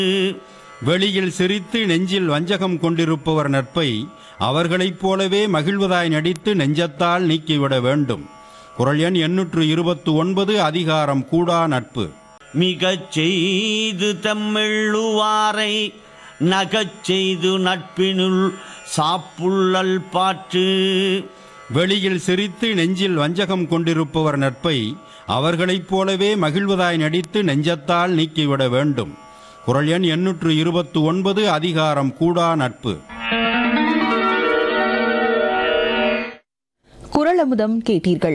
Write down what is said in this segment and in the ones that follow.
வெளியில் சிரித்து நெஞ்சில் வஞ்சகம் கொண்டிருப்பவர் நட்பை அவர்களைப் போலவே மகிழ்வதாய் நடித்து நெஞ்சத்தால் நீக்கிவிட வேண்டும் குரல் எண் எண்ணூற்று இருபத்து ஒன்பது அதிகாரம் கூடா நட்பு மிகச் செய்து தம்மெள்ளுவாரை நகச் செய்து நட்பினுள் சாப்புள்ளல் பாற்று வெளியில் சிரித்து நெஞ்சில் வஞ்சகம் கொண்டிருப்பவர் நட்பை அவர்களைப் போலவே மகிழ்வதாய் நடித்து நெஞ்சத்தால் நீக்கிவிட வேண்டும் குரல் எண் எண்ணூற்று இருபத்து ஒன்பது அதிகாரம் கூடா நட்பு குரல் அமுதம் கேட்டீர்கள்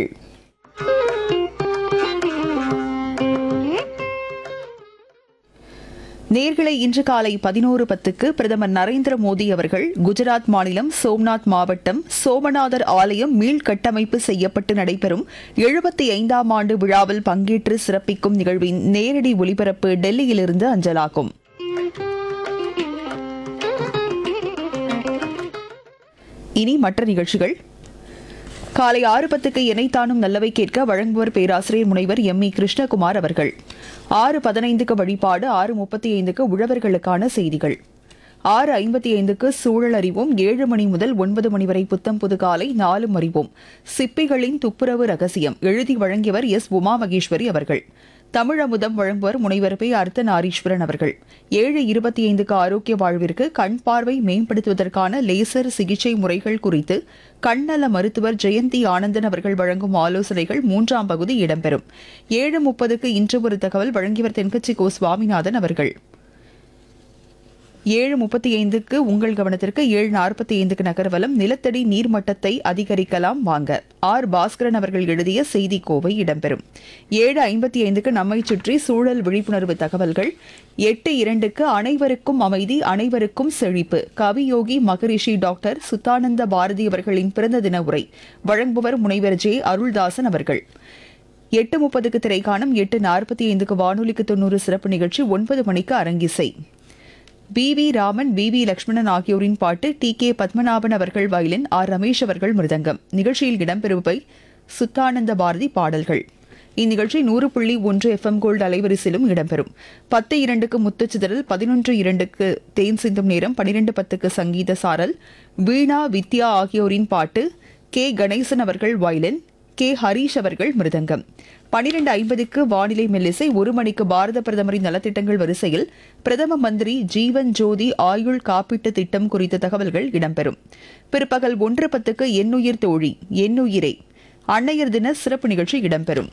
நேர்களை இன்று காலை பதினோரு பத்துக்கு பிரதமர் நரேந்திர மோடி அவர்கள் குஜராத் மாநிலம் சோம்நாத் மாவட்டம் சோமநாதர் ஆலயம் மீள்கட்டமைப்பு செய்யப்பட்டு நடைபெறும் எழுபத்தி ஐந்தாம் ஆண்டு விழாவில் பங்கேற்று சிறப்பிக்கும் நிகழ்வின் நேரடி ஒலிபரப்பு டெல்லியிலிருந்து அஞ்சலாகும் இனி மற்ற நிகழ்ச்சிகள் காலை ஆறு பத்துக்கு இணைத்தானும் நல்லவை கேட்க வழங்குவர் பேராசிரியர் முனைவர் எம் இ கிருஷ்ணகுமார் அவர்கள் ஆறு பதினைந்துக்கு வழிபாடு ஆறு முப்பத்தி ஐந்துக்கு உழவர்களுக்கான செய்திகள் ஆறு ஐம்பத்தி ஐந்துக்கு சூழல் அறிவோம் ஏழு மணி முதல் ஒன்பது மணி வரை புத்தம் புது காலை நாலும் அறிவோம் சிப்பிகளின் துப்புரவு ரகசியம் எழுதி வழங்கியவர் எஸ் உமா மகேஸ்வரி அவர்கள் தமிழமுதம் வழங்குவர் முனைவர் பே அர்த்தநாரீஸ்வரன் அவர்கள் ஏழு இருபத்தி ஐந்துக்கு ஆரோக்கிய வாழ்விற்கு கண் பார்வை மேம்படுத்துவதற்கான லேசர் சிகிச்சை முறைகள் குறித்து கண்ணல மருத்துவர் ஜெயந்தி ஆனந்தன் அவர்கள் வழங்கும் ஆலோசனைகள் மூன்றாம் பகுதி இடம்பெறும் ஏழு முப்பதுக்கு இன்று ஒரு தகவல் வழங்கியவர் தென்கட்சி கோ சுவாமிநாதன் அவர்கள் ஏழு முப்பத்தி ஐந்துக்கு உங்கள் கவனத்திற்கு ஏழு நாற்பத்தி ஐந்துக்கு நகர்வலம் நிலத்தடி நீர்மட்டத்தை அதிகரிக்கலாம் வாங்க ஆர் பாஸ்கரன் அவர்கள் எழுதிய செய்தி கோவை இடம்பெறும் ஏழு ஐம்பத்தி ஐந்துக்கு நம்மை சுற்றி சூழல் விழிப்புணர்வு தகவல்கள் எட்டு இரண்டுக்கு அனைவருக்கும் அமைதி அனைவருக்கும் செழிப்பு கவியோகி மகரிஷி டாக்டர் சுத்தானந்த பாரதி அவர்களின் பிறந்த தின உரை வழங்குபவர் முனைவர் ஜே அருள்தாசன் அவர்கள் எட்டு முப்பதுக்கு திரைக்காணும் எட்டு நாற்பத்தி ஐந்துக்கு வானொலிக்கு தொண்ணூறு சிறப்பு நிகழ்ச்சி ஒன்பது மணிக்கு அரங்கிசை P V Raman V V Lakshmanan ஆகியோரின் பாட்டு டி கே பத்மநாபன் அவர்கள் வயலின் ஆர் ரமேஷ் அவர்கள் மிருதங்கம் நிகழ்ச்சியில் இடம்பெறுபவை சுத்தானந்த பாரதி பாடல்கள் இந்நிகழ்ச்சி நூறு புள்ளி ஒன்று எஃப்எம் கோல்டு அலைவரிசையிலும் இடம்பெறும் பத்து இரண்டுக்கு முத்துச்சிதறல் பதினொன்று இரண்டுக்கு தேன் சிந்தும் நேரம் பனிரெண்டு பத்துக்கு சங்கீத சாரல் வீணா வித்யா ஆகியோரின் பாட்டு கே கணேசன் அவர்கள் வயலின் கே ஹரீஷ் அவர்கள் மிருதங்கம் பனிரெண்டு ஐம்பதுக்கு வானிலை மெல்லிசை ஒரு மணிக்கு பாரத பிரதமரின் நலத்திட்டங்கள் வரிசையில் பிரதம மந்திரி ஜீவன் ஜோதி ஆயுள் காப்பீட்டு திட்டம் குறித்த தகவல்கள் இடம்பெறும் பிற்பகல் ஒன்று பத்துக்கு எண்ணுயிர் தோழி எண்ணுயிரே அன்னையர் தின சிறப்பு நிகழ்ச்சி இடம்பெறும்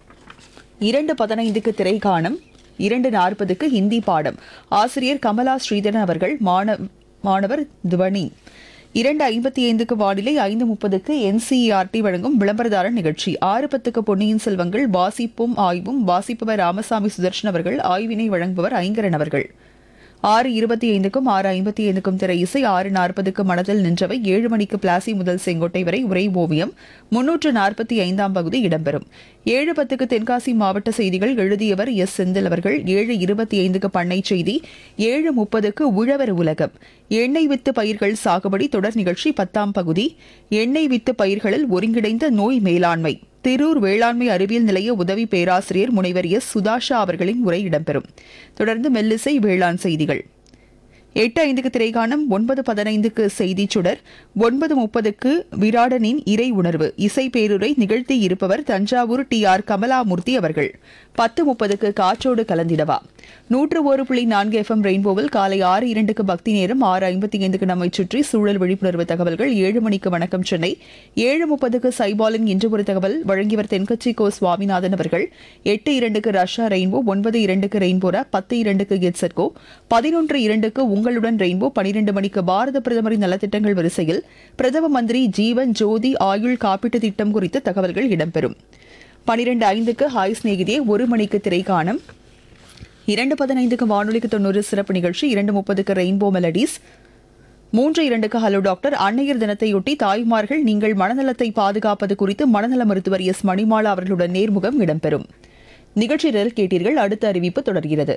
இரண்டு பதினைந்துக்கு திரைக்காணம் இரண்டு நாற்பதுக்கு ஹிந்தி பாடம் ஆசிரியர் கமலா ஸ்ரீதரன் அவர்கள் மாணவ மாணவர் துவனி இரண்டு ஐம்பத்தி ஐந்துக்கு வானிலை ஐந்து முப்பதுக்கு என்சிஇஆர்டி வழங்கும் விளம்பரதாரர் நிகழ்ச்சி ஆறு பத்துக்கு பொன்னியின் செல்வங்கள் வாசிப்பும் ஆய்வும் வாசிப்பவர் ராமசாமி சுதர்ஷன் அவர்கள் ஆய்வினை வழங்குபவர் ஐங்கரன் அவர்கள் ஆறு இருபத்தி ஐந்துக்கும் ஆறு ஐம்பத்தி ஐந்துக்கும் திரை இசை ஆறு நாற்பதுக்கு மனதில் நின்றவை ஏழு மணிக்கு பிளாசி முதல் செங்கோட்டை வரை உரை ஓவியம் முன்னூற்று நாற்பத்தி ஐந்தாம் பகுதி இடம்பெறும் ஏழு பத்துக்கு தென்காசி மாவட்ட செய்திகள் எழுதியவர் எஸ் செந்தில் அவர்கள் ஏழு இருபத்தி ஐந்துக்கு பண்ணை செய்தி ஏழு முப்பதுக்கு உழவர் உலகம் எண்ணெய் வித்து பயிர்கள் சாகுபடி தொடர் நிகழ்ச்சி பத்தாம் பகுதி எண்ணெய் வித்து பயிர்களில் ஒருங்கிணைந்த நோய் மேலாண்மை திரூர் வேளாண்மை அறிவியல் நிலைய உதவி பேராசிரியர் முனைவர் எஸ் சுதாஷா அவர்களின் உரை இடம்பெறும் தொடர்ந்து மெல்லிசை வேளாண் செய்திகள் எட்டு ஐந்துக்கு திரைகாணம் ஒன்பது பதினைந்துக்கு செய்திச் சுடர் ஒன்பது முப்பதுக்கு விராடனின் இறை உணர்வு இசை பேருரை நிகழ்த்தி இருப்பவர் தஞ்சாவூர் டி ஆர் கமலாமூர்த்தி அவர்கள் பத்து முப்பதுக்கு காற்றோடு கலந்திடவா நூற்று ஒரு புள்ளி நான்கு எஃப்எம் ரெயின்போவில் காலை ஆறு இரண்டுக்கு பக்தி நேரம் ஆறு ஐம்பத்தி ஐந்துக்கு நம்மை சுற்றி சூழல் விழிப்புணர்வு தகவல்கள் ஏழு மணிக்கு வணக்கம் சென்னை ஏழு முப்பதுக்கு சைபாலின் இன்று ஒரு தகவல் வழங்கியவர் தென்கட்சி கோ சுவாமிநாதன் அவர்கள் எட்டு இரண்டுக்கு ரஷ்யா ரெயின்போ ஒன்பது இரண்டுக்கு ரெயின்போரா பத்து இரண்டுக்கு கெட்சர்கோ பதினொன்று இரண்டுக்கு உங்களுடன் ரெயின்போ பனிரெண்டு மணிக்கு பாரத பிரதமரின் நலத்திட்டங்கள் வரிசையில் பிரதம மந்திரி ஜீவன் ஜோதி ஆயுள் காப்பீட்டு திட்டம் குறித்த தகவல்கள் இடம்பெறும் பனிரெண்டு ஐந்துக்கு ஹாய் சிநேகிதே ஒரு மணிக்கு திரைக்காணம் இரண்டு பதினைந்துக்கு வானொலிக்கு தொண்ணூறு சிறப்பு நிகழ்ச்சி இரண்டு முப்பதுக்கு ரெயின்போ மெலடிஸ் மூன்று இரண்டுக்கு ஹலோ டாக்டர் அன்னையர் தினத்தையொட்டி தாய்மார்கள் நீங்கள் மனநலத்தை பாதுகாப்பது குறித்து மனநல மருத்துவர் எஸ் மணிமாலா அவர்களுடன் நேர்முகம் இடம்பெறும் நிகழ்ச்சியில் கேட்டீர்கள் அடுத்த அறிவிப்பு தொடர்கிறது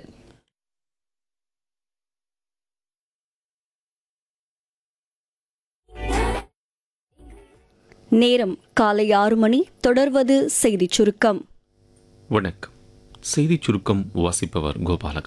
நேரம் காலை ஆறு மணி தொடர்வது செய்திச் சுருக்கம் வணக்கம் செய்திச் சுருக்கம் வாசிப்பவர் கோபாலக